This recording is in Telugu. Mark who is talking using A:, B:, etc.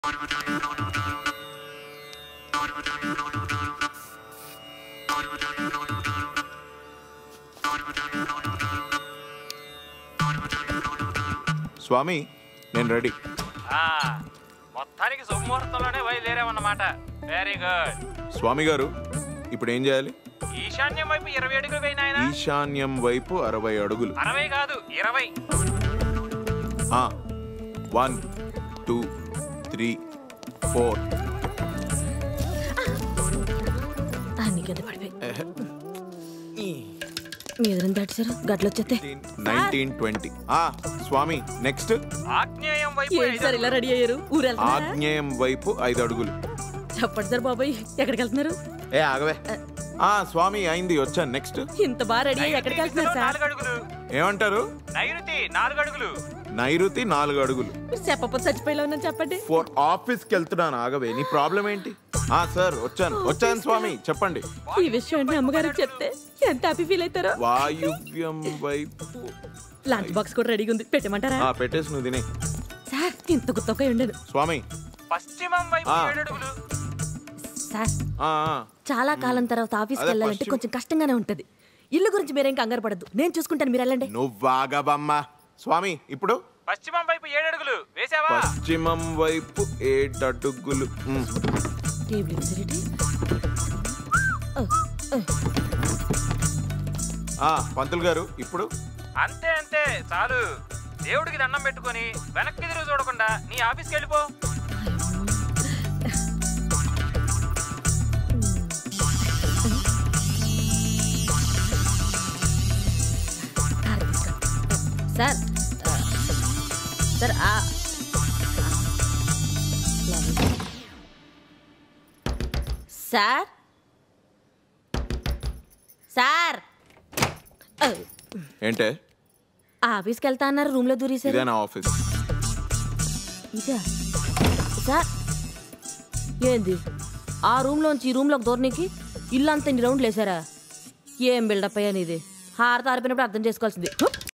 A: స్వామి నేను రెడీ
B: ఆ, మొత్తానికి శుభముహూర్తంలోనే బయలుదేరామన్నమాట వెరీ గుడ్
A: స్వామి గారు ఇప్పుడు ఏం చేయాలి
B: ఈశాన్యం వైపు ఇరవై అడుగులు పోయిన ఆయన
A: ఈశాన్యం వైపు అరవై అడుగులు
B: అరవై కాదు ఇరవై
A: వన్ టూ త్రీ ఫోర్
C: నీకెంత పడిపోయి మీ ఎదురు దాటిసారు గట్లు వచ్చేస్తే
A: నైన్టీన్ ట్వంటీ స్వామి నెక్స్ట్
B: ఆగ్నేయం వైపు
C: ఏంటి
B: ఐదు
C: సార్ ఇలా రెడీ అయ్యారు ఊరు వెళ్తున్నారా
A: ఆగ్నేయం వైపు ఐదు అడుగులు
C: చెప్పండి సార్ బాబాయ్ ఎక్కడికి వెళ్తున్నారు
A: ఏ ఆగవే ఆ స్వామి అయింది వచ్చాను నెక్స్ట్
C: ఇంత బాగా రెడీ అయ్యి ఎక్కడికి వెళ్తున్నారు
B: నైరుతి
C: సార్
B: నాలుగు అడుగులు
A: ఏమంటారు
B: నైరుతి నాలుగు అడుగులు
A: నైరుతి నాలుగు అడుగులు
C: మీరు చెప్పకపోతే చచ్చిపోయేలా ఉన్నాను చెప్పండి
A: ఫోర్ ఆఫీస్కి వెళ్తున్నాను ఆగవే నీ ప్రాబ్లం ఏంటి ఆ సార్ వచ్చాను వచ్చాను స్వామి చెప్పండి
C: ఈ విషయం అంటే అమ్మగారికి చెప్తే ఎంత హ్యాపీ ఫీల్ అవుతారో
A: వాయువ్యం వైపు
C: లంచ్ బాక్స్ కూడా రెడీగా ఉంది పెట్టమంటారా
A: ఆ పెట్టేసి నువ్వు తినే
C: సార్ ఇంత గుత్తొక్క ఉండదు
A: స్వామి
B: పశ్చిమం వైపు
A: ఆ.
B: ఏడు అడుగులు
C: సార్
A: ఆ ఆ.
C: చాలా కాలం తర్వాత ఆఫీస్కి
A: అదే
C: వెళ్ళాలంటే
A: పశ్చిమ-
C: కొంచెం కష్టంగానే ఉంటది ఇల్లు గురించి మీరేం కంగారు పడద్దు నేను చూసుకుంటాను మీరు వెళ్ళండి
A: నువ్వాగబమ్మ స్వామి ఇప్పుడు
B: పశ్చిమం వైపు ఏడు అడుగులు వేసావా
A: పశ్చిమం వైపు ఏడడుగులు ఉమ్.
C: టేబుల్ ఇన్సరిటీ
A: ఆ పంతులు గారు ఇప్పుడు
B: అంతే అంతే చాలు దేవుడికి దండం పెట్టుకొని వెనక్కి తిరుగు చూడకుండా నీ ఆఫీస్కి వెళ్ళిపో
C: సార్ ఆ, సార్ ఆ సార్ సార్ ఆ,
A: ఏంటే
C: ఆఫీస్కి వెళ్తా అన్నారు రూమ్లో దూరేసారు
A: ఇదే నా ఆఫీస్
C: ఇదా సార్ ఏంది ఆ రూమ్లోంచి ఈ రూమ్లోకి దూరనీకి ఇల్లు అంతా ఇన్ని రౌండ్లు వేసారా ఏం బిల్డప్ అయ్యా నీది హారత ఆరిపోయినప్పుడు అర్థం చేసుకోవాల్సింది హుప్.